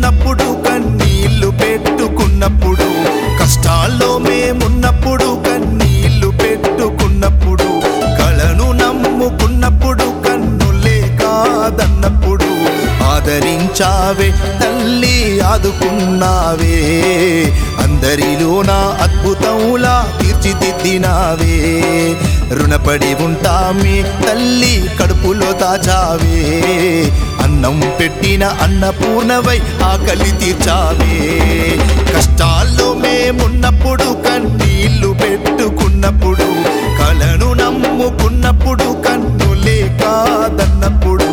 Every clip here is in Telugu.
మేమున్నప్పుడు కన్నీళ్లు పెట్టుకున్నప్పుడు కష్టాల్లో మేమున్నప్పుడు కన్నీళ్లు పెట్టుకున్నప్పుడు కళను నమ్ముకున్నప్పుడు కన్నులే కాదన్నప్పుడు ఆదరించావే తల్లి ఆదుకున్నావే అందరిలో నా అద్భుతంలా తీర్చిదిద్దినావే రుణపడి ఉంటామే తల్లి కడుపులో దాచావే అన్నం పెట్టిన అన్నపూర్ణవై ఆకలి తీర్చావే కష్టాల్లో మేమున్నప్పుడు కన్నీళ్లు పెట్టుకున్నప్పుడు కలను నమ్ముకున్నప్పుడు కన్నులే కాదన్నప్పుడు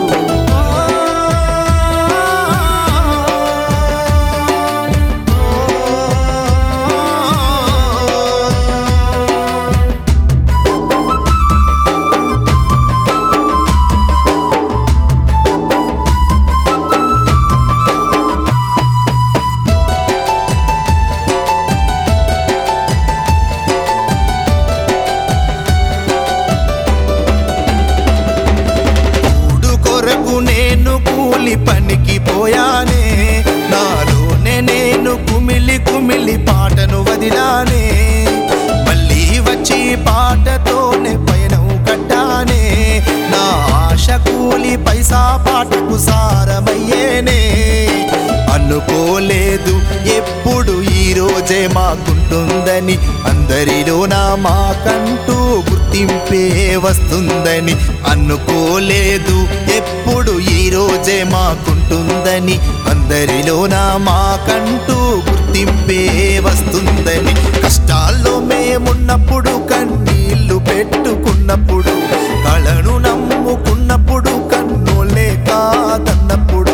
కూడు కొరకు నేను కూలి పనికి పోయానే నాలోనే నేను కుమిలి కుమిలి పాటను వదిలానే మళ్ళీ వచ్చి పాటతోనే పయనం కట్టానే నా ఆశ కూలి పైసా పాటకు సారమయ్యేనే అనుకోలేదు ఎప్పుడు ఈ రోజే మాకుంటుందని అందరిలో నా మాకంటూ గుర్తింపే వస్తుందని అనుకోలేదు ఎప్పుడు ఈ రోజే మాకుంటుందని అందరిలో నా మాకంటూ గుర్తింపే వస్తుందని కష్టాల్లో మేమున్నప్పుడు కన్నీళ్లు పెట్టుకున్నప్పుడు కళను నమ్ముకున్నప్పుడు కన్నులే కాదన్నప్పుడు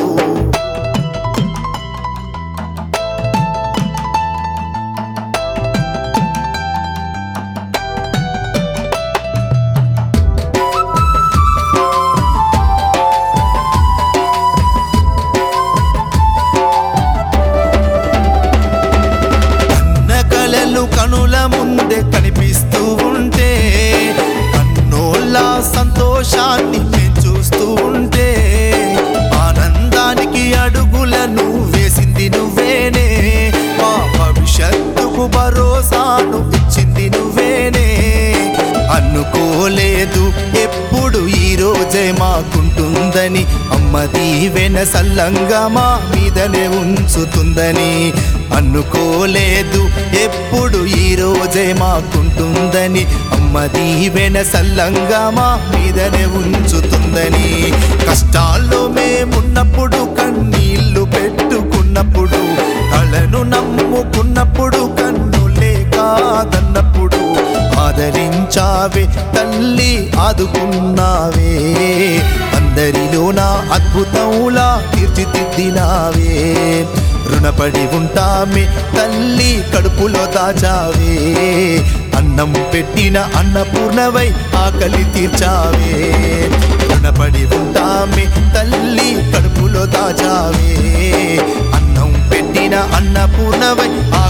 కన్న కలలు కనుల ముందే కనిపిస్తూ ఉంటే కన్నోళ్ళ సంతోషాన్ని నేను చూస్తూ ఉంటే ఆనందానికి అడుగులను వేసింది నువ్వేనే మా భవిష్యత్తుకు భరోసాను ఇచ్చింది నువ్వేనే అనుకోలేదు ఎప్పుడు ఈ రోజే మాకుంటుందని అమ్మ దీవెన సల్లంగా మా మీదనే ఉంచుతుందని అనుకోలేదు ఎప్పుడు ఈ రోజే మాకుంటుందని అమ్మ దీవెన సల్లంగా మా మీదనే ఉంచుతుందని కష్టాల్లో మేమున్నప్పుడు కన్నీళ్లు పెట్టుకున్నప్పుడు కళను నమ్ముకున్నప్పుడు కన్నులే కాదన్నప్పుడు ఆదరించావే తల్లి ఆదుకున్నావే అందరిలో నా అద్భుతంలా తీర్చిదిద్దినావే రుణపడి ఉంటామే తల్లి కడుపులో దాచావే అన్నం పెట్టిన అన్నపూర్ణవై ఆకలి తీర్చావే రుణపడి ఉంటామే తల్లి కడుపులో దాచావే అన్నం పెట్టిన అన్నపూర్ణవై